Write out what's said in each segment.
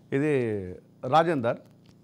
ఇది రాజేందర్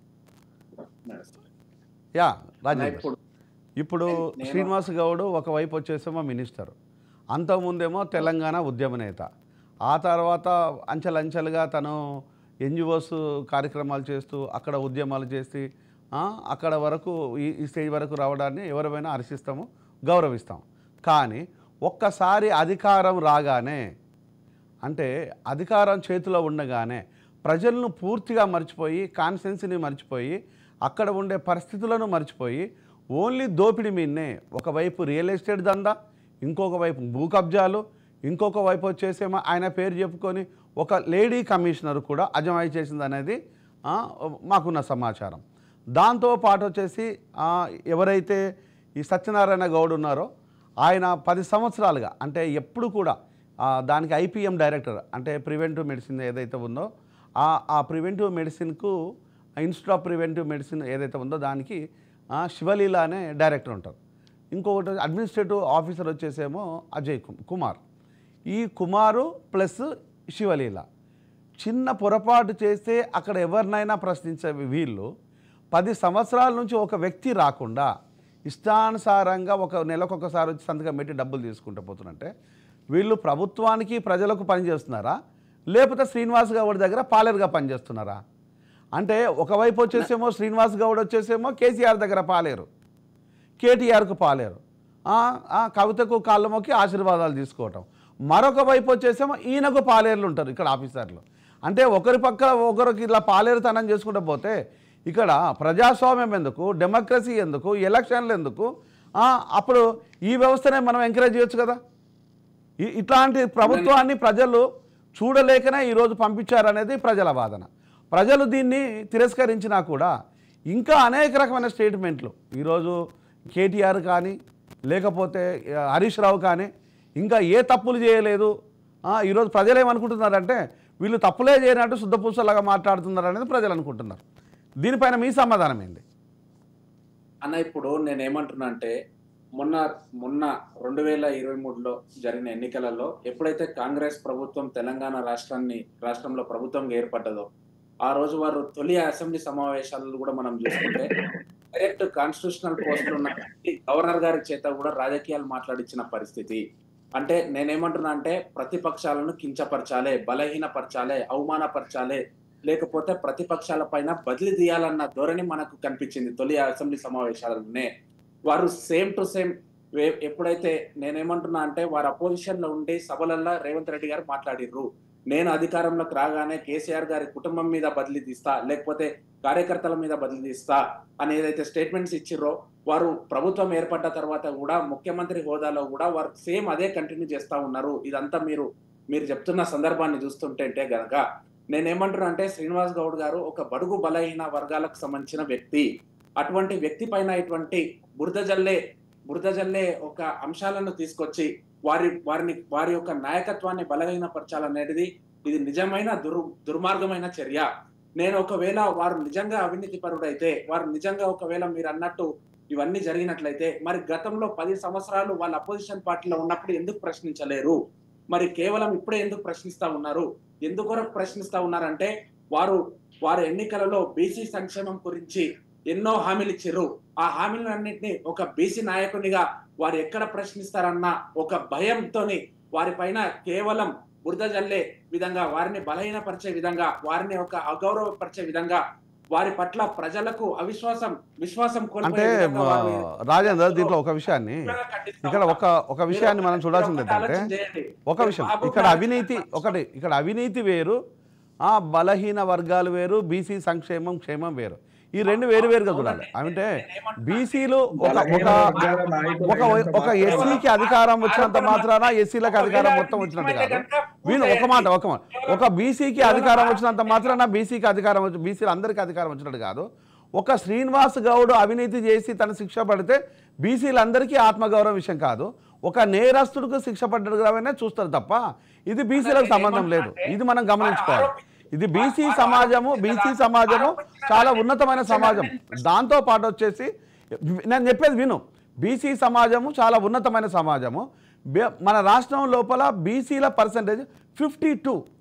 యా రాజేందర్ ఇప్పుడు ఇప్పుడు శ్రీనివాస్ గౌడ్ ఒకవైపు వచ్చేసేమో మినిస్టర్ అంతకుముందేమో తెలంగాణ ఉద్యమ నేత ఆ తర్వాత అంచెలంచెలుగా తను ఎన్జిఓస్ కార్యక్రమాలు చేస్తూ అక్కడ ఉద్యమాలు చేసి ఆ, అక్కడ వరకు ఈ ఈ స్టేజ్ వరకు రావడాన్ని ఎవరైనా హర్షిస్తాము గౌరవిస్తాం కానీ ఒక్కసారి అధికారం రాగానే అంటే అధికారం చేతిలో ఉండగానే ప్రజలను పూర్తిగా మర్చిపోయి కాన్స్టెన్సీని మర్చిపోయి అక్కడ ఉండే పరిస్థితులను మర్చిపోయి ఓన్లీ దోపిడీ మీదనే ఒకవైపు రియల్ ఎస్టేట్ దందా ఇంకొక వైపు భూ కబ్జాలు ఇంకొక వైపు వచ్చేసేమో ఆయన పేరు చెప్పుకొని ఒక లేడీ కమిషనర్ కూడా అజమాయి చేసింది అనేది ఆ, మాకున్న సమాచారం దాంతో పాటు వచ్చేసి ఆ, ఎవరైతే ఈ సత్యనారాయణ గౌడ్ ఉన్నారో ఆయన పది సంవత్సరాలుగా అంటే ఎప్పుడు కూడా ఆ, దానికి ఐపీఎం డైరెక్టర్ అంటే ప్రివెంటివ్ మెడిసిన్ ఏదైతే ఉందో ఆ ఆ ప్రివెంటివ్ మెడిసిన్కు ఇన్స్టిట్యూట్ ఆఫ్ ప్రివెంటివ్ మెడిసిన్ ఏదైతే ఉందో దానికి ఆ, శివలీల అనే డైరెక్టర్ ఉంటారు ఇంకొకటి అడ్మినిస్ట్రేటివ్ ఆఫీసర్ వచ్చేసేమో అజయ్ కు- కుమార్ ఈ కుమారు ప్లస్ శివలీల చిన్న పొరపాటు చేస్తే అక్కడ ఎవరినైనా ప్రశ్నించే వీళ్ళు పది సంవత్సరాల నుంచి ఒక వ్యక్తి రాకుండా ఇష్టానుసారంగా ఒక నెలకొకసారి వచ్చి సంతకం పెట్టి డబ్బులు తీసుకుంటూ పోతున్నట్టే వీళ్ళు ప్రభుత్వానికి ప్రజలకు పనిచేస్తున్నారా లేకపోతే శ్రీనివాస్ గౌడ్ దగ్గర పాలేరుగా పనిచేస్తున్నారా అంటే ఒకవైపు వచ్చేసేమో శ్రీనివాస్ గౌడ్ వచ్చేసేమో కేసీఆర్ దగ్గర పాలేరు కేటీఆర్కు పాలేరు ఆ, ఆ, కవితకు కాళ్ళ మొక్కి ఆశీర్వాదాలు తీసుకోవటం మరొక వైపు వచ్చేసేమో ఈయనకు పాలేర్లు ఉంటారు ఇక్కడ ఆఫీసర్లు అంటే ఒకరి పక్క ఒకరికి ఇట్లా పాలేరుతనం చేసుకుంటూ పోతే ఇక్కడ ప్రజాస్వామ్యం ఎందుకు డెమోక్రసీ ఎందుకు ఎలక్షన్లు ఎందుకు ఆ, అప్పుడు ఈ వ్యవస్థనే మనం ఎంకరేజ్ చేయొచ్చు కదా ఇ- ఇట్లాంటి ప్రభుత్వాన్ని ప్రజలు చూడలేకనే ఈరోజు పంపించారనేది ప్రజల వాదన ప్రజలు దీన్ని తిరస్కరించినా కూడా ఇంకా అనేక రకమైన స్టేట్మెంట్లు ఈరోజు కేటీఆర్ కానీ లేకపోతే ఆ, హరీష్ రావు కానీ ఇంకా ఏ తప్పులు చేయలేదు ఆ, ఈరోజు ప్రజలు ఏమనుకుంటున్నారంటే వీళ్ళు తప్పులే చేయనట్టు శుద్ధపూసలాగా మాట్లాడుతున్నారు అనేది ప్రజలు అనుకుంటున్నారు దీనిపైన మీ సమాధానం ఏంటి అన్న ఇప్పుడు నేను ఏమంటున్నా అంటే మొన్న మొన్న రెండు వేల ఇరవై మూడులో జరిగిన ఎన్నికలలో ఎప్పుడైతే కాంగ్రెస్ ప్రభుత్వం తెలంగాణ రాష్ట్రాన్ని రాష్ట్రంలో ప్రభుత్వంగా ఏర్పడ్డదో ఆ రోజు వారు తొలి అసెంబ్లీ సమావేశాలను కూడా మనం చూసుకుంటే డైరెక్ట్ కాన్స్టిట్యూషనల్ పోస్టులు ఉన్న గవర్నర్ గారి చేత కూడా రాజకీయాలు మాట్లాడించిన పరిస్థితి అంటే నేనేమంటున్నా అంటే ప్రతిపక్షాలను కించపరచాలే బలహీనపరచాలే అవమానపరచాలే లేకపోతే ప్రతిపక్షాల పైన బదిలీ తీయాలన్న ధోరణి మనకు కనిపించింది తొలి అసెంబ్లీ సమావేశాలలోనే వారు సేమ్ టు సేమ్ ఎప్పుడైతే నేనేమంటున్నా అంటే వారు అపోజిషన్ లో ఉండి సభలల్లో రేవంత్ రెడ్డి గారు మాట్లాడిర్రు నేను అధికారంలోకి రాగానే కేసీఆర్ గారి కుటుంబం మీద బదిలీ తీస్తా లేకపోతే కార్యకర్తల మీద బదిలీ తీస్తా అని ఏదైతే స్టేట్మెంట్స్ ఇచ్చిర్రో వారు ప్రభుత్వం ఏర్పడ్డ తర్వాత కూడా ముఖ్యమంత్రి హోదాలో కూడా వారు సేమ్ అదే కంటిన్యూ చేస్తా ఉన్నారు ఇదంతా మీరు మీరు చెప్తున్న సందర్భాన్ని చూస్తుంటే అంటే గనక నేనేమంటున్నా అంటే శ్రీనివాస్ గౌడ్ గారు ఒక బడుగు బలహీన వర్గాలకు సంబంధించిన వ్యక్తి అటువంటి వ్యక్తి పైన ఇటువంటి బురద జల్లే బురద జల్లే ఒక అంశాలను తీసుకొచ్చి వారి వారిని వారి యొక్క నాయకత్వాన్ని బలహీనపరచాలనేది ఇది నిజమైన దుర్ దుర్మార్గమైన చర్య నేను ఒకవేళ వారు నిజంగా అవినీతి పరుడైతే వారు నిజంగా ఒకవేళ మీరు అన్నట్టు ఇవన్నీ జరిగినట్లయితే మరి గతంలో పది సంవత్సరాలు వాళ్ళ అపోజిషన్ పార్టీలో ఉన్నప్పుడు ఎందుకు ప్రశ్నించలేరు మరి కేవలం ఇప్పుడే ఎందుకు ప్రశ్నిస్తా ఉన్నారు ఎందుకొరకు ప్రశ్నిస్తా ఉన్నారంటే వారు వారు ఎన్నికలలో బీసీ సంక్షేమం గురించి ఎన్నో హామీలు ఇచ్చిర్రు ఆ హామీలన్నింటినీ ఒక బీసీ నాయకునిగా వారు ఎక్కడ ప్రశ్నిస్తారన్న ఒక భయంతోని వారి పైన కేవలం బురద జల్లే విధంగా వారిని బలహీనపరిచే విధంగా వారిని ఒక అగౌరవపరిచే విధంగా వారి పట్ల ప్రజలకు అవిశ్వాసం విశ్వాసం అంటే కోల్పోయే విధంగా వారు రాజేందర్ దీంట్లో ఒక విషయాన్ని తీవ్రంగా ఖండిస్తా ఇక్కడ ఒక ఒక విషయాన్ని మనం చూడాల్సింది ఒకటి ఏంటంటే ఆలోచన చేయండి. ఒక విషయం బాబు ఇక్కడ గారు అవినీతి ఒకటి ఇక్కడ అవినీతి వేరు ఆ బలహీన వర్గాలు వేరు బీసీ సంక్షేమం క్షేమం వేరు ఈ రెండు వేరు వేరుగా చూడాలి అంటే బీసీలు ఒక ఒక ఒక ఒక ఎస్సీకి అధికారం వచ్చినంత మాత్రాన ఎస్సీలకు అధికారం మొత్తం వచ్చినట్టు కాదు వీళ్ళు ఒక మాట ఒక మాట ఒక బీసీకి అధికారం వచ్చినంత మాత్రాన బీసీకి అధికారం వచ్చి బీసీలు అందరికీ అధికారం వచ్చినట్టు కాదు ఒక శ్రీనివాస్ గౌడ్ అవినీతి చేసి తన శిక్ష పడితే బీసీలందరికీ ఆత్మగౌరవం విషయం కాదు ఒక నేరస్తుడికి శిక్ష పడ్డట్టుగానే చూస్తారు తప్ప ఇది బీసీలకు సంబంధం లేదు ఇది మనం గమనించుకోవాలి ఇది బీసీ సమాజము బీసీ సమాజము చాలా ఉన్నతమైన సమాజం దాంతో పాటు వచ్చేసి నేను చెప్పేది విను బీసీ సమాజము చాలా ఉన్నతమైన సమాజము బే- మన రాష్ట్రం లోపల బీసీల పర్సంటేజ్ ఫిఫ్టీ టూ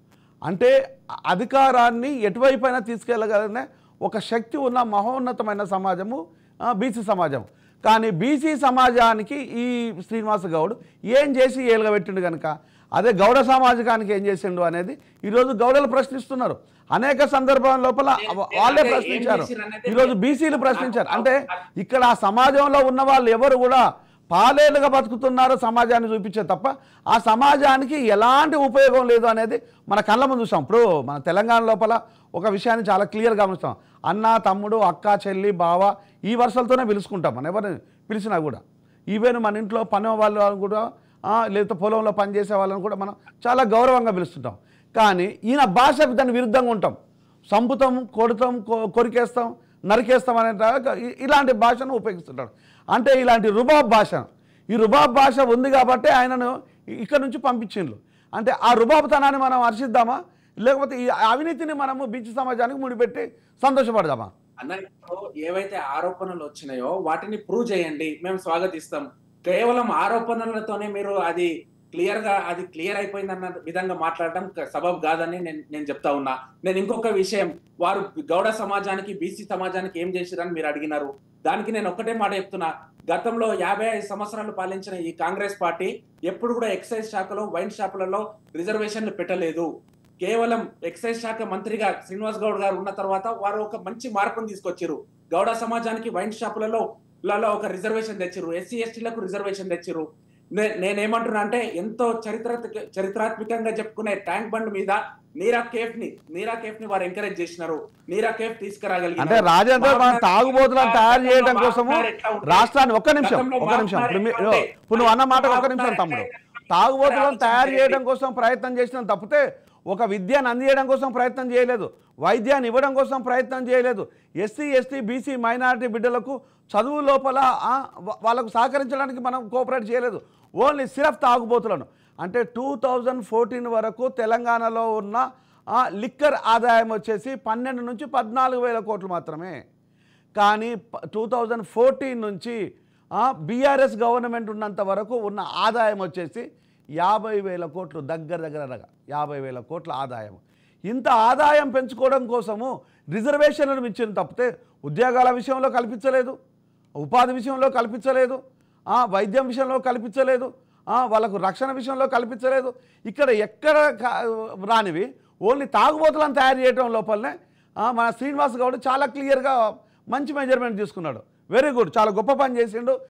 అంటే అధికారాన్ని ఎటువైపైనా తీసుకెళ్ళగలనే ఒక శక్తి ఉన్న మహోన్నతమైన సమాజము బీసీ సమాజం కానీ బీసీ సమాజానికి ఈ శ్రీనివాస గౌడ్ ఏం చేసి ఏలుగబెట్టిండు కనుక అదే గౌడ సమాజానికి ఏం చేసిండు అనేది ఈరోజు గౌడలు ప్రశ్నిస్తున్నారు అనేక సందర్భాల లోపల వాళ్ళే ఏం ప్రశ్నించారు చేసిరనేది ఈరోజు బీసీలు ప్రశ్నించారు అంటే ఇక్కడ ఆ సమాజంలో ఉన్న వాళ్ళు ఎవరు కూడా పాలేలుగా బతుకుతున్నారో సమాజాన్ని చూపించే తప్ప ఆ సమాజానికి ఎలాంటి ఉపయోగం లేదు అనేది మన కళ్ళ ముందు చూసాం ఇప్పుడు మన తెలంగాణ లోపల ఒక విషయాన్ని చాలా క్లియర్ గమనిస్తాం అన్న తమ్ముడు అక్క చెల్లి బావ ఈ వరుసలతోనే పిలుచుకుంటాం మనం ఎవరిని పిలిచినా కూడా ఈవెన్ మన ఇంట్లో పని వాళ్ళు కూడా ఆ, లేకపోతే పొలంలో పనిచేసే వాళ్ళని కూడా మనం చాలా గౌరవంగా పిలుస్తుంటాం కానీ ఈయన భాష దాని విరుద్ధంగా ఉంటాం సంపుతాం కొడతాం కొ- కొరికేస్తాం నరికేస్తాం అనే ట- ఇ- ఇలాంటి భాషను ఉపయోగిస్తుంటాడు అంటే ఇలాంటి రుబాబ్ భాష ఈ రుబాబ్ భాష ఉంది కాబట్టి ఆయనను ఇ- ఇక్కడ నుంచి పంపించిండ్రు అంటే ఆ రుబాబుతనాన్ని మనం హర్షిద్దామా లేకపోతే ఈ అవినీతిని మనము బీచ్ సమాజానికి ముడిపెట్టి సంతోషపడదామా అన్న ఇప్పుడు ఏవైతే ఆరోపణలు వచ్చినాయో వాటిని ప్రూవ్ చేయండి మేము స్వాగతిస్తాం కేవలం ఆరోపణలతోనే మీరు అది క్లియర్ గా అది క్లియర్ అయిపోయిందన్న విధంగా మాట్లాడటం క- సబబు కాదని నేను నేను చెప్తా ఉన్నా నేను ఇంకొక విషయం వారు గౌడ సమాజానికి బీసీ సమాజానికి ఏం చేసిరని మీరు అడిగినారు దానికి నేను ఒక్కటే మాట చెప్తున్నా గతంలో యాభై ఐదు సంవత్సరాలు పాలించిన ఈ కాంగ్రెస్ పార్టీ ఎప్పుడు కూడా ఎక్సైజ్ శాఖలో వైన్ షాపులలో రిజర్వేషన్లు పెట్టలేదు కేవలం ఎక్సైజ్ శాఖ మంత్రిగా శ్రీనివాస్ గౌడ్ గారు ఉన్న తర్వాత వారు ఒక మంచి మార్పును తీసుకొచ్చారు గౌడ సమాజానికి వైన్ షాపులలో లలో ఒక రిజర్వేషన్ తెచ్చిర్రు ఎస్సీ ఎస్టీలకు రిజర్వేషన్ తెచ్చిర్రు నే- నేనేమంటున్నా అంటే ఎంతో చరిత్ర చరిత్రాత్మకంగా చెప్పుకునే ట్యాంక్ బండ్ మీద నీరా కేఫ్ ని నీరా కేఫ్ ని వారు ఎంకరేజ్ చేసినారు నీరా కేఫ్ తీసుకురాగలిగినారు అంటే రాజేంద్ర మన తాగుబోతులను తయారు చేయడం కోసము ఎట్లా ఉంటుంది? రాష్ట్రాన్ని ఒక్క నిమిషం గతంలో ఒక్క నిమిషం ఇప్పుడు మీ- మాట్లాడే- ఇప్పుడు నువ్వు అన్న మాట ఒక్క నిమిషం తమ్ముడు తాగుబోతులను తయారు చేయడం కోసం ప్రయత్నం చేసిన తప్పితే ఒక విద్యను అందించడం కోసం ప్రయత్నం చేయలేదు వైద్యాన్ని ఇవ్వడం కోసం ప్రయత్నం చేయలేదు ఎస్సీ ఎస్టీ బీసీ మైనారిటీ బిడ్డలకు చదువు లోపల ఆ, వా- వాళ్ళకు సహకరించడానికి మనం కోఆపరేట్ చేయలేదు ఓన్లీ సిరఫ్ తాగుబోతులను అంటే టూ థౌజండ్ ఫోర్టీన్ వరకు తెలంగాణలో ఉన్న ఆ, లిక్కర్ ఆదాయం వచ్చేసి పన్నెండు నుంచి పద్నాలుగు వేల కోట్లు మాత్రమే కానీ టూ థౌజండ్ ఫోర్టీన్ నుంచి బీఆర్ఎస్ గవర్నమెంట్ ఉన్నంత వరకు ఉన్న ఆదాయం వచ్చేసి యాభై వేల కోట్లు దగ్గర దగ్గర యాభై వేల కోట్ల ఆదాయం ఇంత ఆదాయం పెంచుకోవడం కోసము రిజర్వేషన్లను ఇచ్చిన తప్పితే ఉద్యోగాల విషయంలో కల్పించలేదు ఉపాధి విషయంలో కల్పించలేదు ఆ, వైద్యం విషయంలో కల్పించలేదు ఆ, వాళ్ళకు రక్షణ విషయంలో కల్పించలేదు ఇక్కడ ఎక్కడ కా- రానివి ఓన్లీ తాగుబోతులను తయారు చేయడం లోపలనే ఆ, మన శ్రీనివాస్ గౌడ్ చాలా క్లియర్గా మంచి మెజర్మెంట్ తీసుకున్నాడు వెరీ గుడ్ చాలా గొప్ప పని చేసిండు